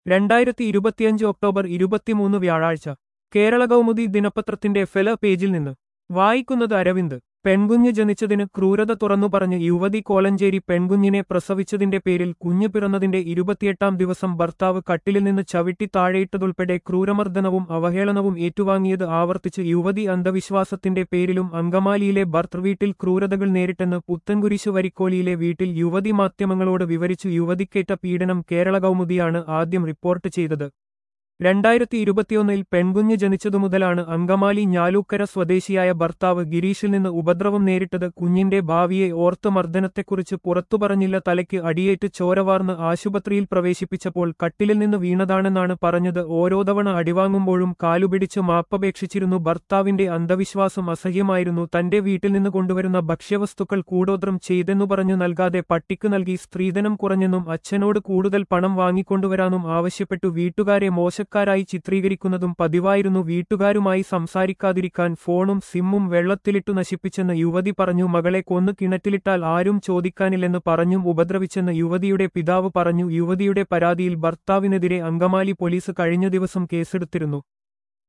രണ്ടായിരത്തി ഇരുപത്തിയഞ്ച് ഒക്ടോബർ ഇരുപത്തിമൂന്ന് വ്യാഴാഴ്ച കേരള കൗമുദി ദിനപത്രത്തിന്റെ ഫെല പേജിൽ നിന്ന് വായിക്കുന്നത് അരവിന്ദ് പെൺകുഞ്ഞ് ജനിച്ചതിന് ക്രൂരത തുറന്നു പറഞ്ഞ് യുവതി കോലഞ്ചേരി പെൺകുഞ്ഞിനെ പ്രസവിച്ചതിന്റെ പേരിൽ കുഞ്ഞ് പിറന്നതിന്റെ ഇരുപത്തിയെട്ടാം ദിവസം ഭർത്താവ് കട്ടിലിൽ നിന്ന് ചവിട്ടി താഴെയിട്ടതുൾപ്പെടെ ക്രൂരമർദ്ദനവും അവഹേളനവും ഏറ്റുവാങ്ങിയത് ആവർത്തിച്ച് യുവതി അന്ധവിശ്വാസത്തിന്റെ പേരിലും അങ്കമാലിയിലെ ഭർത്തൃവീട്ടിൽ ക്രൂരതകൾ നേരിട്ടെന്ന് പുത്തൻകുരിശു വരിക്കോലിയിലെ വീട്ടിൽ യുവതി മാധ്യമങ്ങളോട് വിവരിച്ചു യുവതിക്കേറ്റ പീഡനം കേരള കൗമുദിയാണ് ആദ്യം റിപ്പോർട്ട് ചെയ്തത് രണ്ടായിരത്തി ഇരുപത്തിയൊന്നിൽ പെൺകുഞ്ഞ് ജനിച്ചതുമുതലാണ് അങ്കമാലി ഞാലൂക്കര സ്വദേശിയായ ഭർത്താവ് ഗിരീഷിൽ നിന്ന് ഉപദ്രവം നേരിട്ടത് കുഞ്ഞിന്റെ ഭാവിയെ ഓർത്ത് മർദ്ദനത്തെക്കുറിച്ച് പുറത്തു പറഞ്ഞില്ല തലയ്ക്ക് അടിയേറ്റ് ചോരവാർന്ന് ആശുപത്രിയിൽ പ്രവേശിപ്പിച്ചപ്പോൾ കട്ടിലിൽ നിന്ന് വീണതാണെന്നാണ് പറഞ്ഞത് ഓരോ തവണ അടിവാങ്ങുമ്പോഴും കാലുപിടിച്ച് മാപ്പപേക്ഷിച്ചിരുന്നു ഭർത്താവിന്റെ അന്ധവിശ്വാസം അസഹ്യമായിരുന്നു തന്റെ വീട്ടിൽ നിന്ന് കൊണ്ടുവരുന്ന ഭക്ഷ്യവസ്തുക്കൾ കൂടോത്രം ചെയ്തെന്നു പറഞ്ഞു നൽകാതെ പട്ടിക്ക് നൽകി സ്ത്രീധനം കുറഞ്ഞെന്നും അച്ഛനോട് കൂടുതൽ പണം വാങ്ങിക്കൊണ്ടുവരാനും ആവശ്യപ്പെട്ടു വീട്ടുകാരെ മോശ മോശക്കാരായി ചിത്രീകരിക്കുന്നതും പതിവായിരുന്നു വീട്ടുകാരുമായി സംസാരിക്കാതിരിക്കാൻ ഫോണും സിമ്മും വെള്ളത്തിലിട്ടു നശിപ്പിച്ചെന്ന് യുവതി പറഞ്ഞു മകളെ കൊന്നു കിണറ്റിലിട്ടാൽ ആരും ചോദിക്കാനില്ലെന്ന് പറഞ്ഞും ഉപദ്രവിച്ചെന്ന് യുവതിയുടെ പിതാവ് പറഞ്ഞു യുവതിയുടെ പരാതിയിൽ ഭർത്താവിനെതിരെ അങ്കമാലി പോലീസ് കഴിഞ്ഞ ദിവസം കേസെടുത്തിരുന്നു